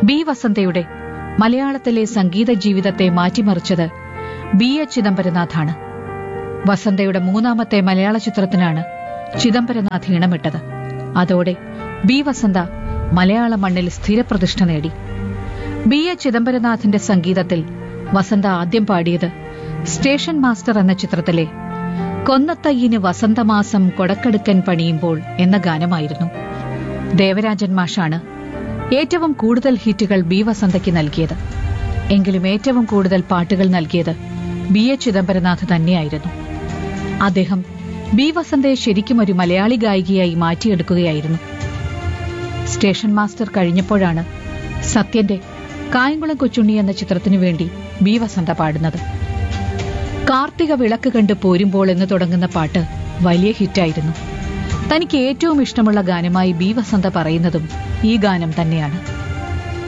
B വസന്തയുടെ മലയാളത്തിലെ സംഗീത ജീവിതത്തെ മാറ്റിമറിച്ചത് B A ചിദംബരനാഥാണ് വസന്തയുടെ മൂന്നാമത്തെ മലയാള ചിത്രത്തിനാണ് ചിദംബരനാഥ് ഈണമിട്ടത് അതോടെ ബി വസന്ത മലയാള മണ്ണിൽ സ്ഥിരപ്രതിഷ്ഠ നേടി ബി എ ചിദംബരനാഥിന്റെ സംഗീതത്തിൽ വസന്ത ആദ്യം പാടിയത് സ്റ്റേഷൻ മാസ്റ്റർ എന്ന ചിത്രത്തിലെ കൊന്നത്തയ്യിന് വസന്തമാസം കൊടക്കെടുക്കൻ പണിയുമ്പോൾ എന്ന ഗാനമായിരുന്നു ദേവരാജൻ മാഷാണ് ഏറ്റവും കൂടുതൽ ഹിറ്റുകൾ ബി വസന്തയ്ക്ക് നൽകിയത് എങ്കിലും ഏറ്റവും കൂടുതൽ പാട്ടുകൾ നൽകിയത് ബി എ ചിദംബരനാഥ് തന്നെയായിരുന്നു അദ്ദേഹം ബി വസന്തയെ ശരിക്കും ഒരു മലയാളി ഗായികയായി മാറ്റിയെടുക്കുകയായിരുന്നു സ്റ്റേഷൻ മാസ്റ്റർ കഴിഞ്ഞപ്പോഴാണ് സത്യന്റെ കായംകുളം കൊച്ചുണ്ണി എന്ന ചിത്രത്തിനു വേണ്ടി ബി വസന്ത പാടുന്നത് കാർത്തിക വിളക്ക് കണ്ട് പോരുമ്പോൾ എന്ന് തുടങ്ങുന്ന പാട്ട് വലിയ ഹിറ്റായിരുന്നു തനിക്ക് ഏറ്റവും ഇഷ്ടമുള്ള ഗാനമായി ബി വസന്ത പറയുന്നതും ഈ ഗാനം തന്നെയാണ്